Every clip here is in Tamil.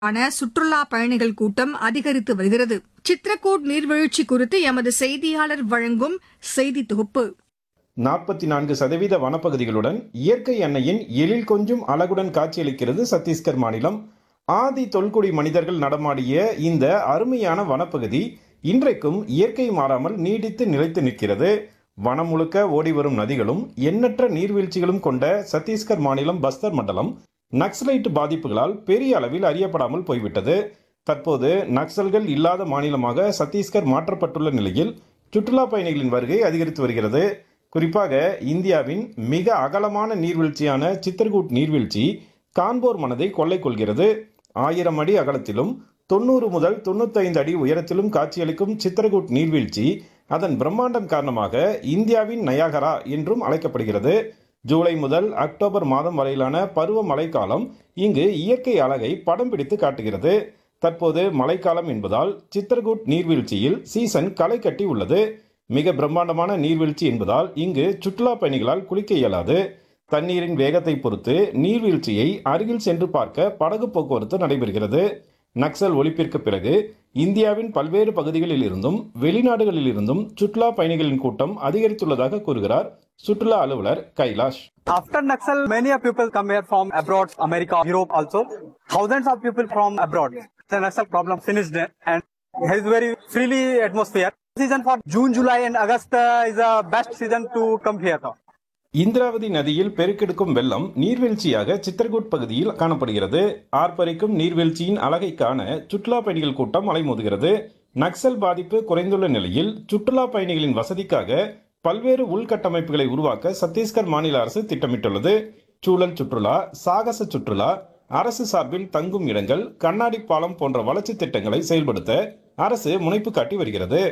ஆன சுற்றுலா பயணிகள் கூட்டம் அதிகரித்து வருகிறது சித்ரகூட் நீர்வீழ்ச்சி குறித்து எமது செய்தியாளர் வழங்கும் செய்தி தொகுப்பு நாற்பத்தி நான்கு சதவீத வனப்பகுதிகளுடன் இயற்கை அன்னையின் எழில் கொஞ்சும் அழகுடன் காட்சியளிக்கிறது சத்தீஸ்கர் மாநிலம் ஆதி தொல்குடி மனிதர்கள் நடமாடிய இந்த அருமையான வனப்பகுதி இன்றைக்கும் இயற்கை மாறாமல் நீடித்து நிலைத்து நிற்கிறது வனம் முழுக்க ஓடி வரும் நதிகளும் எண்ணற்ற நீர்வீழ்ச்சிகளும் கொண்ட சத்தீஸ்கர் மாநிலம் பஸ்தர் மண்டலம் நக்சலைட் பாதிப்புகளால் பெரிய அளவில் அறியப்படாமல் போய்விட்டது தற்போது நக்சல்கள் இல்லாத மாநிலமாக சத்தீஸ்கர் மாற்றப்பட்டுள்ள நிலையில் சுற்றுலா பயணிகளின் வருகை அதிகரித்து வருகிறது குறிப்பாக இந்தியாவின் மிக அகலமான நீர்வீழ்ச்சியான சித்திரகூட் நீர்வீழ்ச்சி காண்போர் மனதை கொள்ளை கொள்கிறது ஆயிரம் அடி அகலத்திலும் தொண்ணூறு முதல் தொண்ணூத்தைந்து அடி உயரத்திலும் காட்சியளிக்கும் சித்திரகூட் நீர்வீழ்ச்சி அதன் பிரம்மாண்டம் காரணமாக இந்தியாவின் நயாகரா என்றும் அழைக்கப்படுகிறது ஜூலை முதல் அக்டோபர் மாதம் வரையிலான பருவ மழைக்காலம் இங்கு இயற்கை அழகை படம் பிடித்து காட்டுகிறது தற்போது மழைக்காலம் என்பதால் சித்திரகூட் நீர்வீழ்ச்சியில் சீசன் களை கட்டி உள்ளது மிக பிரம்மாண்டமான நீர்வீழ்ச்சி என்பதால் இங்கு சுற்றுலா பயணிகளால் குளிக்க இயலாது தண்ணீரின் வேகத்தை பொறுத்து நீர்வீழ்ச்சியை அருகில் சென்று பார்க்க படகு போக்குவரத்து நடைபெறுகிறது நக்சல் ஒழிப்பிற்கு பிறகு இந்தியாவின் பல்வேறு பகுதிகளில் இருந்தும் வெளிநாடுகளில் இருந்தும் சுற்றுலா பயணிகளின் கூட்டம் அதிகரித்துள்ளதாக கூறுகிறார் சுற்றுலா அலுவலர் Kailash After Naxal, many of people come here from abroad, America, Europe also. Thousands of people from abroad. The Naxal problem finished and has very freely atmosphere. Season for June, July and August uh, is the best season to come here. Now. Indravati நதியில் பெருக்கெடுக்கும் வெள்ளம் நீர்வீழ்ச்சியாக சித்திரகூட் பகுதியில் காணப்படுகிறது ஆர்ப்பரிக்கும் நீர்வீழ்ச்சியின் அழகை காண சுற்றுலா பயணிகள் கூட்டம் அலைமோதுகிறது நக்சல் பாதிப்பு குறைந்துள்ள நிலையில் சுற்றுலா பயணிகளின் வசதிக்காக பல்வேறு உள்கட்டமைப்புகளை உருவாக்க சத்தீஸ்கர் மாநில அரசு திட்டமிட்டுள்ளது சூழல் சுற்றுலா சாகச சுற்றுலா அரசு சார்பில் தங்கும் இடங்கள் கண்ணாடி பாலம் போன்ற வளர்ச்சி திட்டங்களை செயல்படுத்த அரசு முனைப்பு காட்டி வருகிறது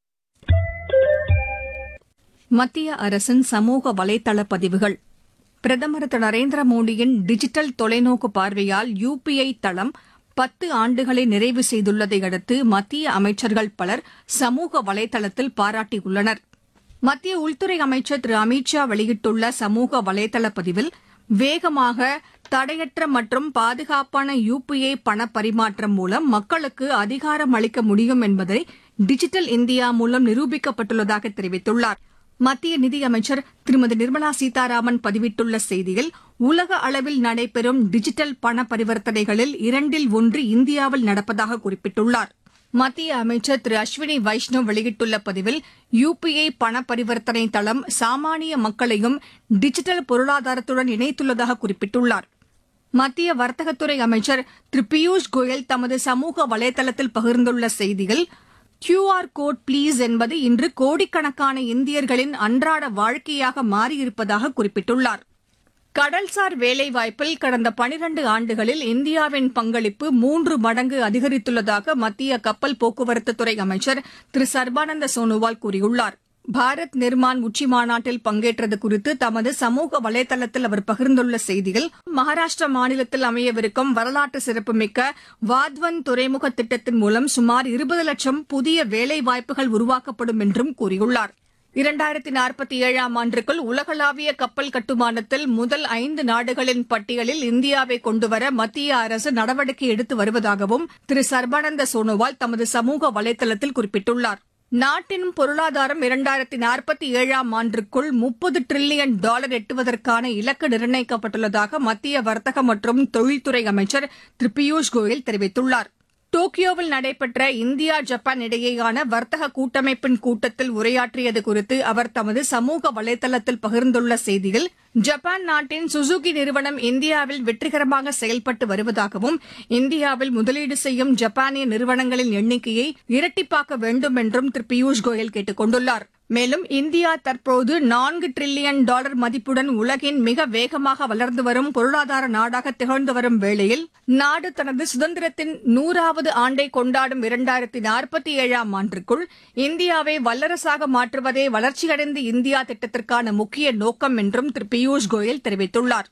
மத்திய அரசின் சமூக வலைதள பதிவுகள் பிரதமர் திரு நரேந்திர மோடியின் டிஜிட்டல் தொலைநோக்கு பார்வையால் யுபிஐ தளம் பத்து ஆண்டுகளை நிறைவு செய்துள்ளதை அடுத்து மத்திய அமைச்சர்கள் பலர் சமூக வலைதளத்தில் பாராட்டியுள்ளனர் மத்திய உள்துறை அமைச்சர் திரு அமித் ஷா வெளியிட்டுள்ள சமூக வலைதள பதிவில் வேகமாக தடையற்ற மற்றும் பாதுகாப்பான யுபிஐ பண பரிமாற்றம் மூலம் மக்களுக்கு அதிகாரம் அளிக்க முடியும் என்பதை டிஜிட்டல் இந்தியா மூலம் நிரூபிக்கப்பட்டுள்ளதாக தெரிவித்துள்ளார் மத்திய நிதியமைச்சர் திருமதி நிர்மலா சீதாராமன் பதிவிட்டுள்ள செய்தியில் உலக அளவில் நடைபெறும் டிஜிட்டல் பண பரிவர்த்தனைகளில் இரண்டில் ஒன்று இந்தியாவில் நடப்பதாக குறிப்பிட்டுள்ளார் மத்திய அமைச்சர் திரு அஸ்வினி வைஷ்ணவ் வெளியிட்டுள்ள பதிவில் யுபிஐ பண பரிவர்த்தனை தளம் சாமானிய மக்களையும் டிஜிட்டல் பொருளாதாரத்துடன் இணைத்துள்ளதாக குறிப்பிட்டுள்ளார் மத்திய வர்த்தகத்துறை அமைச்சர் திரு பியூஷ் கோயல் தமது சமூக வலைதளத்தில் பகிர்ந்துள்ள செய்தியில் கியூஆர் கோட் ப்ளீஸ் என்பது இன்று கோடிக்கணக்கான இந்தியர்களின் அன்றாட வாழ்க்கையாக மாறியிருப்பதாக குறிப்பிட்டுள்ளார் கடல்சார் வேலைவாய்ப்பில் கடந்த பனிரண்டு ஆண்டுகளில் இந்தியாவின் பங்களிப்பு மூன்று மடங்கு அதிகரித்துள்ளதாக மத்திய கப்பல் போக்குவரத்துத்துறை அமைச்சர் திரு சர்பானந்த சோனோவால் கூறியுள்ளார் பாரத் நிர்மான் உச்சி மாநாட்டில் பங்கேற்றது குறித்து தமது சமூக வலைதளத்தில் அவர் பகிர்ந்துள்ள செய்தியில் மகாராஷ்டிரா மாநிலத்தில் அமையவிருக்கும் வரலாற்று சிறப்புமிக்க வாத்வன் துறைமுக திட்டத்தின் மூலம் சுமார் இருபது லட்சம் புதிய வேலைவாய்ப்புகள் உருவாக்கப்படும் என்றும் கூறியுள்ளார் இரண்டாயிரத்தி நாற்பத்தி ஏழாம் ஆண்டிற்குள் உலகளாவிய கப்பல் கட்டுமானத்தில் முதல் ஐந்து நாடுகளின் பட்டியலில் இந்தியாவை கொண்டுவர மத்திய அரசு நடவடிக்கை எடுத்து வருவதாகவும் திரு சர்பானந்த சோனோவால் தமது சமூக வலைதளத்தில் குறிப்பிட்டுள்ளார் நாட்டின் பொருளாதாரம் இரண்டாயிரத்தி நாற்பத்தி ஏழாம் ஆண்டிற்குள் முப்பது டிரில்லியன் டாலர் எட்டுவதற்கான இலக்கு நிர்ணயிக்கப்பட்டுள்ளதாக மத்திய வர்த்தக மற்றும் தொழில்துறை அமைச்சர் திரு பியூஷ் கோயல் தெரிவித்துள்ளார் டோக்கியோவில் நடைபெற்ற இந்தியா ஜப்பான் இடையேயான வர்த்தக கூட்டமைப்பின் கூட்டத்தில் உரையாற்றியது குறித்து அவர் தமது சமூக வலைதளத்தில் பகிர்ந்துள்ள செய்தியில் ஜப்பான் நாட்டின் சுசுகி நிறுவனம் இந்தியாவில் வெற்றிகரமாக செயல்பட்டு வருவதாகவும் இந்தியாவில் முதலீடு செய்யும் ஜப்பானிய நிறுவனங்களின் எண்ணிக்கையை இரட்டிப்பாக்க வேண்டும் என்றும் திரு பியூஷ் கோயல் கேட்டுக் கொண்டுள்ளார் மேலும் இந்தியா தற்போது நான்கு டிரில்லியன் டாலர் மதிப்புடன் உலகின் மிக வேகமாக வளர்ந்து வரும் பொருளாதார நாடாக திகழ்ந்து வரும் வேளையில் நாடு தனது சுதந்திரத்தின் நூறாவது ஆண்டை கொண்டாடும் இரண்டாயிரத்தி நாற்பத்தி ஏழாம் ஆண்டிற்குள் இந்தியாவை வல்லரசாக மாற்றுவதே வளர்ச்சியடைந்த இந்தியா திட்டத்திற்கான முக்கிய நோக்கம் என்றும் திரு பியூஷ் கோயல் தெரிவித்துள்ளார்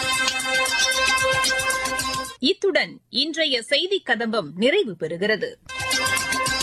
இத்துடன் இன்றைய செய்திக் கதம்பம் நிறைவு பெறுகிறது